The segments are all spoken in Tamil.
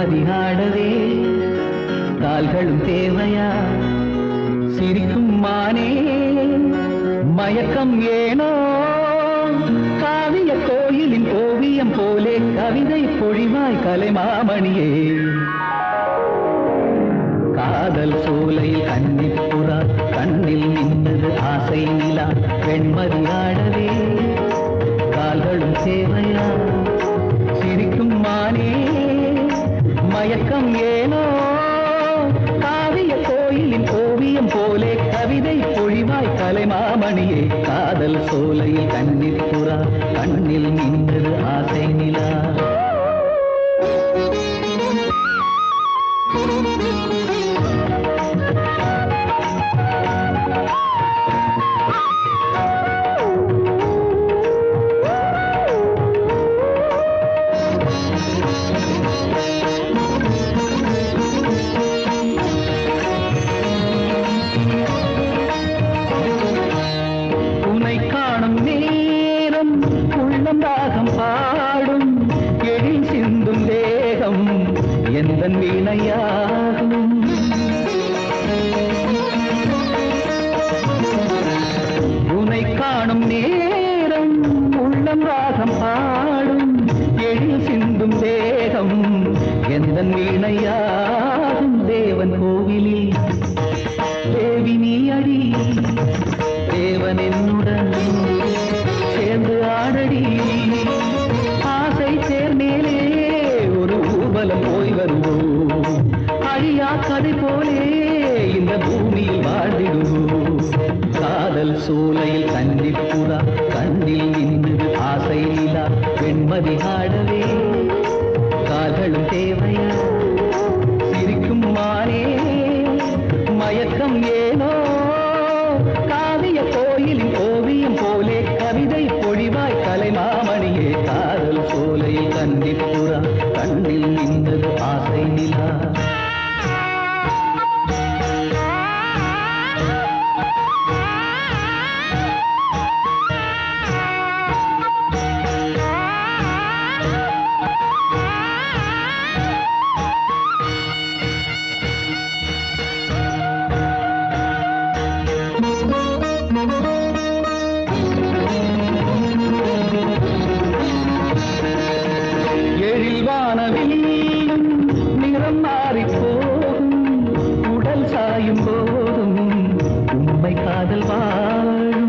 வெண்மதி ஆடவே கால்களும் தேவையா சிரிக்கும் மானே மயக்கம் ஏனோ காவிய கோயிலின் ஓவியம் போலே கவிதை பொழிவாய் கலைமாமணியே காதல் சோலையில் கன்னிப்புறா கண்ணில் நின்றது ஆசை நிலா வெண்மதி ஆடவே கால்களும் சேவையா சிரிக்கும் மானே மயக்கம் ஏனோ காவிய கோயிலின் ஓவியம் போலே கவிதை பொழிவாய் கலைமாமணியே காதல் சோலையில் கன்னிப்புறா கண்ணில் நின்றது ஆசை நிலா உன்னை காணும் நேரம் உள்ளம் ராகம் பாடும் எழில் சிந்தும் தேகம் எந்த வீணையாகும் உன்னை காணும் நேரம் உள்ளம் ராகம் பாடும் எழில் சிந்தும் தேகம் எந்த வீணையாகும் தேவன் கோவிலில் தேவி நீ அடி தேவன் என்னுடன் சேர்ந்து ஆடடி ஆசை சேர்மேலே ஒரு ஊர்வலம் போய் வருவோம் அழியா கதை போலே இந்த பூமியில் வாழ்ந்திடுவோம் காதல் சூளையில் கன்னிப்புறா கண்ணில் நின்று ஆசை நிலா வெண்மதி ஆடவே கால்களும் தேவையா சிரிக்கும் மானே மயக்கம் ஏனோ காவிய கோயிலின் ஓவியம் போலே கவிதை பொழிவாய் கலைமாமணியே காதல் சோலையில் கன்னிப்புறா கண்ணில் நின்றது ஆசை நிலா எழில் வானவில்லும் நிறம் மாறி போகும் உடல் சாயும் போதும் உண்மை காதல் வாழும்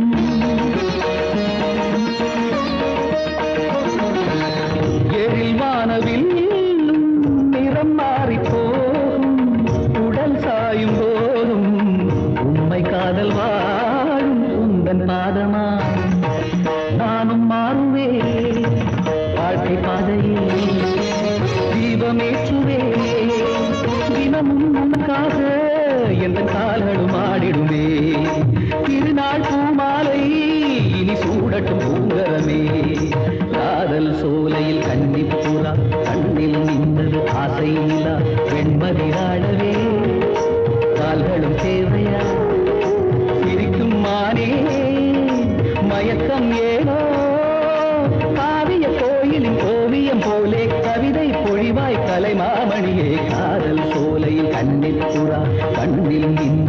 எழில் வானவில்லும் நிறம் மாறி போகும் உடல் சாயும் போதும் உண்மை காதல் வாழும் உந்தன் பாதமா நானும் மாறுவேன் வாழ்க்கை பாதையில் தீபமேற்றுவே தினமும் உனக்காக எந்த கால்களும் ஆடிடுமே திருநாள் பூமாலை இனி சூடட்டும் பூங்கரமே காதல் சோலையில் கன்னிப்புறா கண்ணில் நின்றது ஆசை நிலா வெண்மதி ஆடவே கால்களும் தேவையா சிரிக்கும் மானே மயக்கம் ஏனோ காவிய கோயிலின் ஓவியம் போலே கவிதை பொழிவாய் கலைமாமணியே காதல் சோலையில் கண்ணில் புறா கண்ணில் நின்று